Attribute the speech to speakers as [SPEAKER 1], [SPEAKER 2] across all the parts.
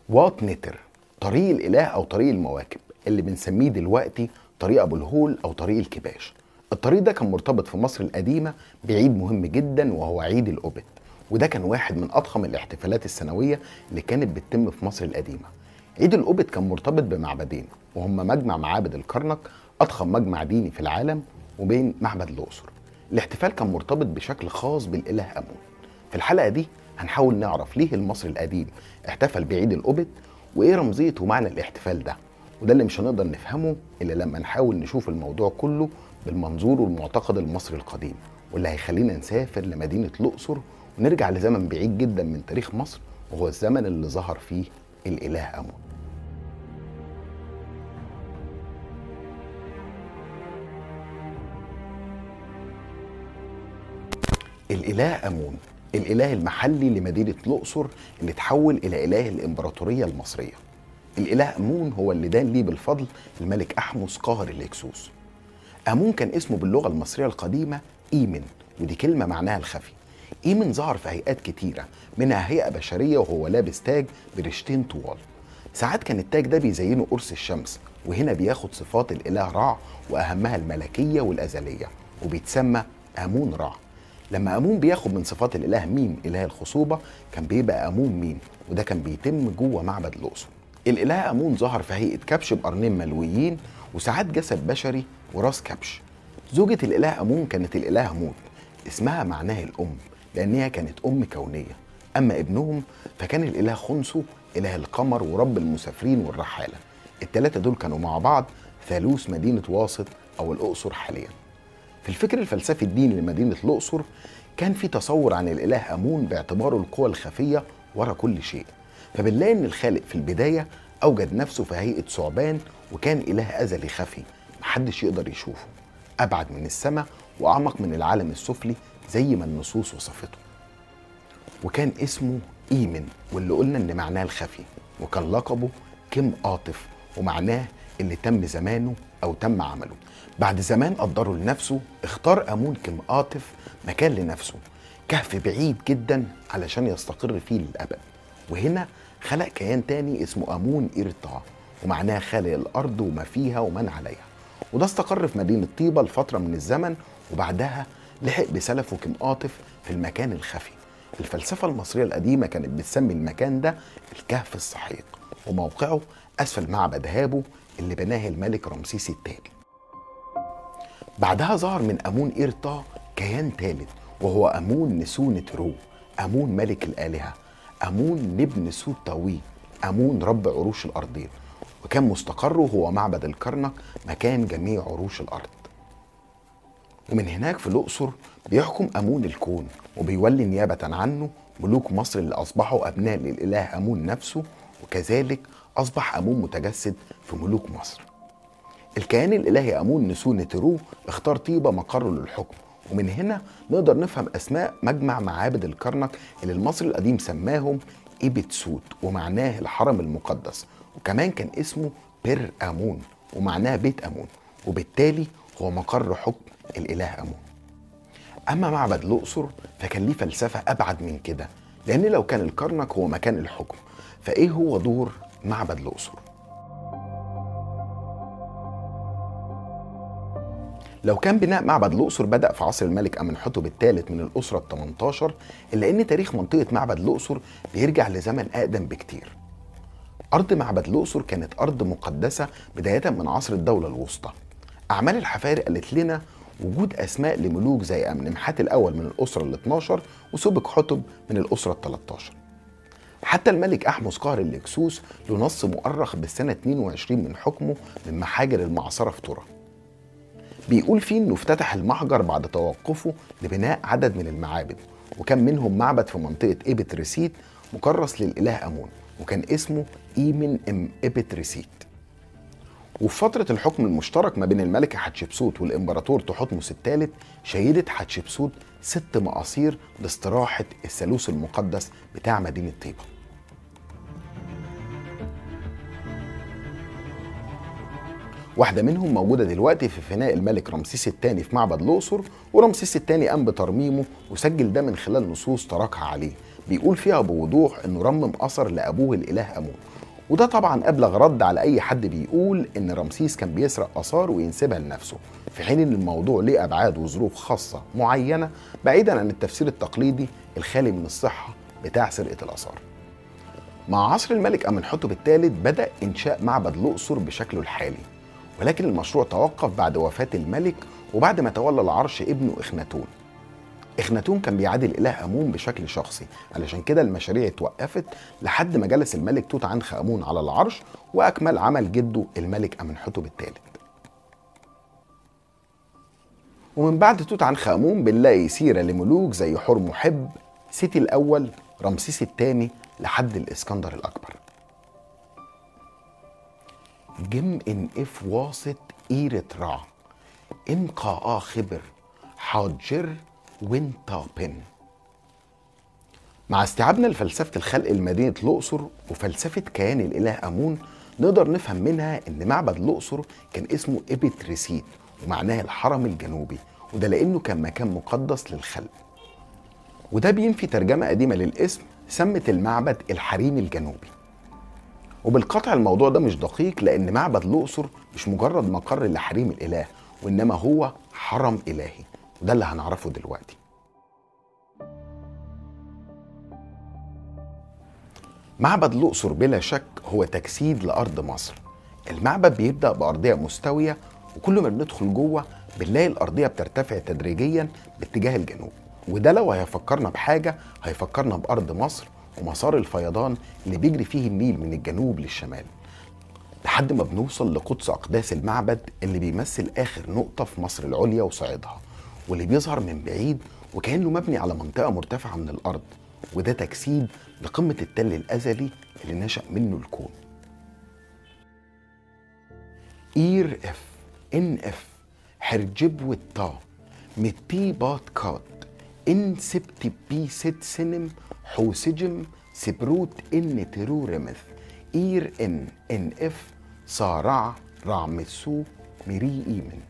[SPEAKER 1] وات نتر طريق الاله او طريق المواكب اللي بنسميه دلوقتي طريق ابو الهول او طريق الكباش الطريق ده كان مرتبط في مصر القديمه بعيد مهم جدا وهو عيد الأوبت وده كان واحد من اضخم الاحتفالات السنويه اللي كانت بتتم في مصر القديمه عيد الأوبت كان مرتبط بمعبدين وهما مجمع معابد الكرنك اضخم مجمع ديني في العالم وبين معبد الاقصر الاحتفال كان مرتبط بشكل خاص بالاله امون في الحلقه دي هنحاول نعرف ليه المصري القديم احتفل بعيد الأوبت وايه رمزيه ومعنى الاحتفال ده وده اللي مش هنقدر نفهمه الا لما نحاول نشوف الموضوع كله بالمنظور والمعتقد المصري القديم واللي هيخلينا نسافر لمدينه الاقصر ونرجع لزمن بعيد جدا من تاريخ مصر وهو الزمن اللي ظهر فيه الاله امون الاله امون الاله المحلي لمدينه الاقصر اللي تحول الى اله الامبراطوريه المصريه الاله امون هو اللي دان ليه بالفضل الملك احمس قاهر الاكسوس امون كان اسمه باللغه المصريه القديمه ايمن ودي كلمه معناها الخفي ايمن ظهر في هيئات كتيره منها هيئه بشريه وهو لابس تاج برشتين طوال ساعات كان التاج ده بيزينه قرص الشمس وهنا بياخد صفات الاله رع واهمها الملكيه والازليه وبيتسمى امون رع لما امون بياخد من صفات الاله ميم اله الخصوبه كان بيبقى امون ميم وده كان بيتم جوه معبد الاقصر الاله امون ظهر في هيئه كبش بقرنين ملويين وساعات جسد بشري وراس كبش زوجة الاله امون كانت الاله موت اسمها معناه الام لانها كانت ام كونيه اما ابنهم فكان الاله خنسو اله القمر ورب المسافرين والرحاله الثلاثه دول كانوا مع بعض ثالوث مدينه واسط او الاقصر حاليا في الفكر الفلسفي الديني لمدينة الأقصر كان في تصور عن الإله أمون باعتباره القوى الخفية ورا كل شيء فبنلاقي إن الخالق في البداية أوجد نفسه في هيئة ثعبان وكان إله أزلي خفي محدش يقدر يشوفه أبعد من السماء وأعمق من العالم السفلي زي ما النصوص وصفته وكان اسمه إيمن واللي قلنا إن معناه الخفي وكان لقبه كم قاطف ومعناه اللي تم زمانه أو تم عمله بعد زمان قدره لنفسه اختار امون كم قاطف مكان لنفسه كهف بعيد جدا علشان يستقر فيه للابد وهنا خلق كيان تاني اسمه امون ايرطا ومعناه خالق الارض وما فيها ومن عليها وده استقر في مدينه طيبه لفتره من الزمن وبعدها لحق بسلفه كم قاطف في المكان الخفي الفلسفه المصريه القديمه كانت بتسمي المكان ده الكهف السحيق وموقعه اسفل معبد هابو اللي بناه الملك رمسيس الثاني بعدها ظهر من امون ايرطا كيان ثالث وهو امون نسون ترو امون ملك الالهه امون نبن سوت طاوي امون رب عروش الارضين وكان مستقره هو معبد الكرنك مكان جميع عروش الارض ومن هناك في الاقصر بيحكم امون الكون وبيولي نيابه عنه ملوك مصر اللي اصبحوا ابناء للاله امون نفسه وكذلك اصبح امون متجسد في ملوك مصر الكيان الالهي امون نسون ترو اختار طيبه مقره للحكم ومن هنا نقدر نفهم اسماء مجمع معابد الكرنك اللي المصري القديم سماهم ايبتسوت ومعناه الحرم المقدس وكمان كان اسمه بير امون ومعناه بيت امون وبالتالي هو مقر حكم الاله امون اما معبد الاقصر فكان ليه فلسفه ابعد من كده لان لو كان الكرنك هو مكان الحكم فايه هو دور معبد الاقصر لو كان بناء معبد الأقصر بدأ في عصر الملك أمنحتب الثالث من الأسرة ال 18 إلا إن تاريخ منطقة معبد الأقصر بيرجع لزمن أقدم بكتير. أرض معبد الأقصر كانت أرض مقدسة بداية من عصر الدولة الوسطى. أعمال الحفارق قالت لنا وجود أسماء لملوك زي أمنمحات الأول من الأسرة ال 12 وسبك حتب من الأسرة ال 13. حتى الملك أحمس قهر الإكسوس له نص مؤرخ بالسنة 22 من حكمه من محاجر المعصرة في ترى. بيقول فيه انه افتتح المحجر بعد توقفه لبناء عدد من المعابد وكان منهم معبد في منطقه ايبت ريسيت مكرس للاله امون وكان اسمه ايمن ام ايبت ريسيت وفي فترة الحكم المشترك ما بين الملكة حتشبسوت والإمبراطور تحتمس الثالث شيدت حتشبسوت ست مقاصير لاستراحة الثالوث المقدس بتاع مدينة طيبة واحدة منهم موجودة دلوقتي في فناء الملك رمسيس الثاني في معبد الأقصر ورمسيس الثاني قام بترميمه وسجل ده من خلال نصوص تركها عليه بيقول فيها بوضوح انه رمم اثر لابوه الاله امون وده طبعا ابلغ رد على اي حد بيقول ان رمسيس كان بيسرق اثار وينسبها لنفسه في حين ان الموضوع ليه ابعاد وظروف خاصه معينه بعيدا عن التفسير التقليدي الخالي من الصحه بتاع سرقه الاثار مع عصر الملك امنحتب الثالث بدا انشاء معبد الاقصر بشكله الحالي ولكن المشروع توقف بعد وفاه الملك وبعد ما تولى العرش ابنه اخناتون اخناتون كان بيعادي الاله امون بشكل شخصي علشان كده المشاريع اتوقفت لحد ما جلس الملك توت عنخ امون على العرش واكمل عمل جده الملك امنحتب الثالث ومن بعد توت عنخ امون بنلاقي سيره لملوك زي حور محب سيتي الاول رمسيس الثاني لحد الاسكندر الاكبر جم ان اف واسط ايرة رع ام قا خبر حاجر وينتابن مع استيعابنا لفلسفة الخلق لمدينة الأقصر وفلسفة كيان الإله أمون نقدر نفهم منها إن معبد الأقصر كان اسمه إبت ريسيت ومعناه الحرم الجنوبي وده لأنه كان مكان مقدس للخلق وده بينفي ترجمة قديمة للاسم سمت المعبد الحريم الجنوبي وبالقطع الموضوع ده مش دقيق لأن معبد الأقصر مش مجرد مقر لحريم الإله وإنما هو حرم إلهي وده اللي هنعرفه دلوقتي معبد الأقصر بلا شك هو تجسيد لأرض مصر المعبد بيبدأ بأرضية مستوية وكل ما بندخل جوه بنلاقي الأرضية بترتفع تدريجيا باتجاه الجنوب وده لو هيفكرنا بحاجة هيفكرنا بأرض مصر ومسار الفيضان اللي بيجري فيه النيل من الجنوب للشمال لحد ما بنوصل لقدس أقداس المعبد اللي بيمثل آخر نقطة في مصر العليا وصعيدها واللي بيظهر من بعيد وكأنه مبني على منطقة مرتفعة من الأرض وده تجسيد لقمة التل الأزلي اللي نشأ منه الكون إير إف إن إف حرجب والطا متي بات كات إن سبت بي ست سنم حوسجم سبروت إن ترو رمث إير إن إن إف صارع رعمسو مري إيمن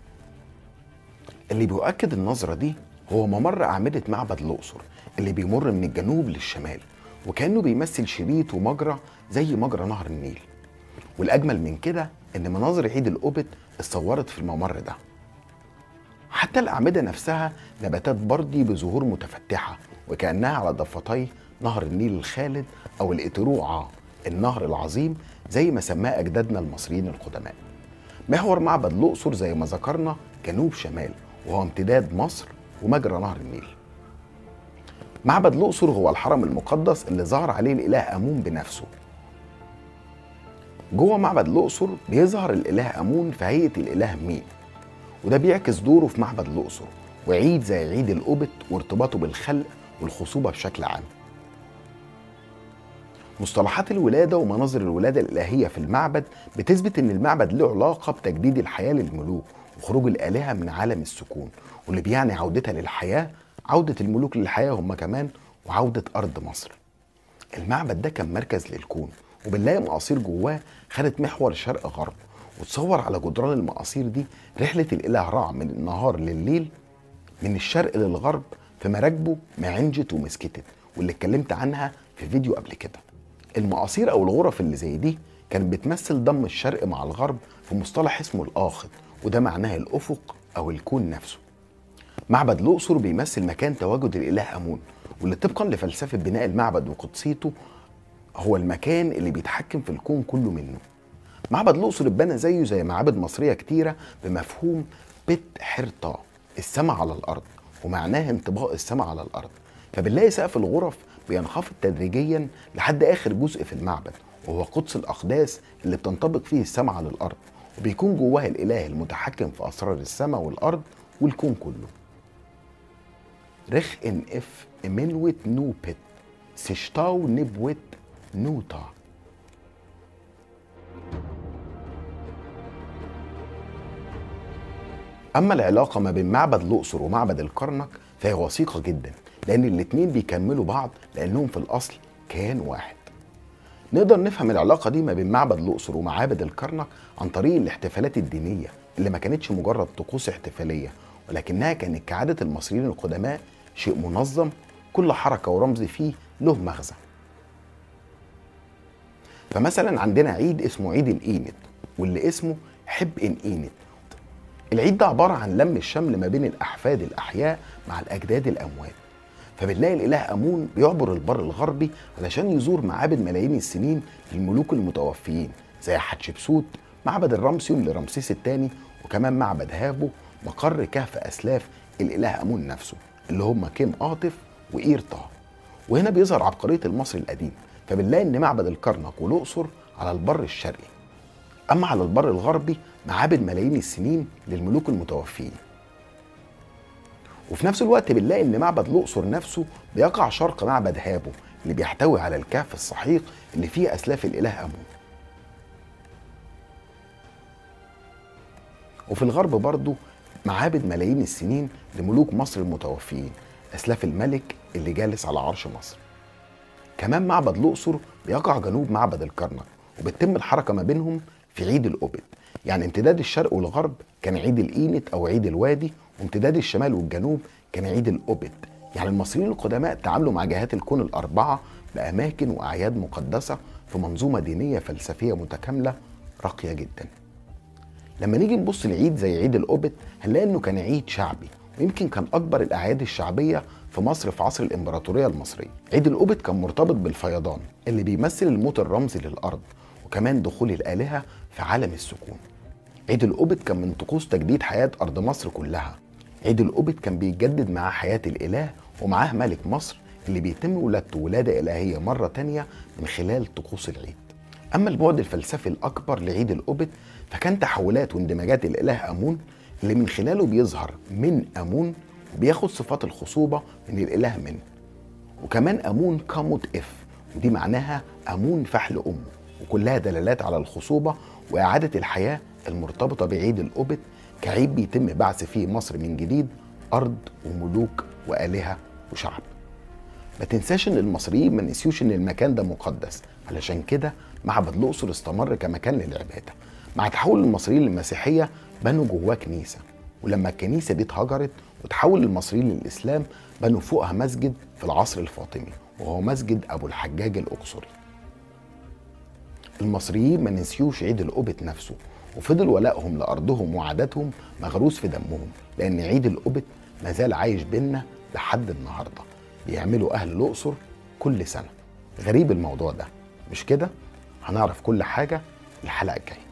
[SPEAKER 1] اللي بيؤكد النظرة دي هو ممر أعمدة معبد الأقصر اللي بيمر من الجنوب للشمال وكأنه بيمثل شريط ومجرى زي مجرى نهر النيل والأجمل من كده إن مناظر عيد القبط اتصورت في الممر ده حتى الأعمدة نفسها نباتات بردي بزهور متفتحة وكأنها على ضفتي نهر النيل الخالد أو الإتروعة النهر العظيم زي ما سماه أجدادنا المصريين القدماء محور معبد الأقصر زي ما ذكرنا جنوب شمال وهو امتداد مصر ومجرى نهر النيل معبد الأقصر هو الحرم المقدس اللي ظهر عليه الإله أمون بنفسه جوه معبد الأقصر بيظهر الإله أمون في هيئة الإله مين وده بيعكس دوره في معبد الأقصر وعيد زي عيد القبط وارتباطه بالخلق والخصوبة بشكل عام مصطلحات الولادة ومناظر الولادة الإلهية في المعبد بتثبت إن المعبد له علاقة بتجديد الحياة للملوك وخروج الآلهة من عالم السكون واللي بيعني عودتها للحياة عودة الملوك للحياة هم كمان وعودة أرض مصر المعبد ده كان مركز للكون وبنلاقي مقاصير جواه خدت محور شرق غرب وتصور على جدران المقاصير دي رحلة الإله رع من النهار لليل من الشرق للغرب في مراكبه معنجت ومسكتت واللي اتكلمت عنها في فيديو قبل كده المقاصير أو الغرف اللي زي دي كانت بتمثل ضم الشرق مع الغرب في مصطلح اسمه الآخذ وده معناه الأفق أو الكون نفسه معبد الأقصر بيمثل مكان تواجد الإله أمون واللي طبقا لفلسفة بناء المعبد وقدسيته هو المكان اللي بيتحكم في الكون كله منه معبد الأقصر اتبنى زيه زي معابد مصرية كتيرة بمفهوم بت حرطة السماء على الأرض ومعناه انطباق السماء على الأرض فبنلاقي سقف الغرف بينخفض تدريجيا لحد آخر جزء في المعبد وهو قدس الأقداس اللي بتنطبق فيه السماء على الأرض وبيكون جواه الإله المتحكم في أسرار السماء والأرض والكون كله رخ ان اف امنوت نوبت سشتاو نبوت نوتا اما العلاقه ما بين معبد الاقصر ومعبد الكرنك فهي وثيقه جدا لان الاتنين بيكملوا بعض لانهم في الاصل كيان واحد نقدر نفهم العلاقة دي ما بين معبد الأقصر ومعابد الكرنك عن طريق الاحتفالات الدينية اللي ما كانتش مجرد طقوس احتفالية ولكنها كانت كعادة المصريين القدماء شيء منظم كل حركة ورمز فيه له مغزى فمثلا عندنا عيد اسمه عيد الإينت واللي اسمه حب إن إينت العيد ده عبارة عن لم الشمل ما بين الأحفاد الأحياء مع الأجداد الأموات فبنلاقي الإله أمون بيعبر البر الغربي علشان يزور معابد ملايين السنين للملوك المتوفيين زي حتشبسوت معبد الرمسيون لرمسيس الثاني وكمان معبد هابو مقر كهف أسلاف الإله أمون نفسه اللي هم كيم آطف وإير طه وهنا بيظهر عبقرية المصري القديم فبنلاقي إن معبد الكرنك والأقصر على البر الشرقي أما على البر الغربي معابد ملايين السنين للملوك المتوفيين وفي نفس الوقت بنلاقي ان معبد الاقصر نفسه بيقع شرق معبد هابو اللي بيحتوي على الكهف السحيق اللي فيه اسلاف الاله امون وفي الغرب برضه معابد ملايين السنين لملوك مصر المتوفيين اسلاف الملك اللي جالس على عرش مصر كمان معبد الاقصر بيقع جنوب معبد الكرنك وبتتم الحركه ما بينهم في عيد الأوبد يعني امتداد الشرق والغرب كان عيد الإينت أو عيد الوادي وامتداد الشمال والجنوب كان عيد الأوبد يعني المصريين القدماء تعاملوا مع جهات الكون الأربعة بأماكن وأعياد مقدسة في منظومة دينية فلسفية متكاملة راقية جدا لما نيجي نبص لعيد زي عيد الأوبد هنلاقي إنه كان عيد شعبي ويمكن كان أكبر الأعياد الشعبية في مصر في عصر الإمبراطورية المصرية عيد الأوبد كان مرتبط بالفيضان اللي بيمثل الموت الرمزي للأرض وكمان دخول الآلهة في عالم السكون عيد الأوبت كان من طقوس تجديد حياة أرض مصر كلها عيد الأوبت كان بيجدد معاه حياة الإله ومعاه ملك مصر اللي بيتم ولادته ولادة إلهية مرة تانية من خلال طقوس العيد أما البعد الفلسفي الأكبر لعيد الأوبت فكان تحولات واندماجات الإله أمون اللي من خلاله بيظهر من أمون بياخد صفات الخصوبة من الإله من وكمان أمون كاموت إف ودي معناها أمون فحل أمه وكلها دلالات على الخصوبة وإعادة الحياة المرتبطة بعيد الأوبت كعيد بيتم بعث فيه مصر من جديد أرض وملوك وآلهة وشعب ما تنساش ان المصريين ما نسيوش ان المكان ده مقدس علشان كده معبد الاقصر استمر كمكان للعباده مع تحول المصريين للمسيحيه بنوا جواه كنيسه ولما الكنيسه دي اتهجرت وتحول المصريين للاسلام بنوا فوقها مسجد في العصر الفاطمي وهو مسجد ابو الحجاج الاقصري المصريين ما نسيوش عيد الأوبت نفسه وفضل ولائهم لأرضهم وعاداتهم مغروس في دمهم لأن عيد الأوبت ما زال عايش بينا لحد النهارده بيعملوا أهل الأقصر كل سنة غريب الموضوع ده مش كده؟ هنعرف كل حاجة الحلقة الجاية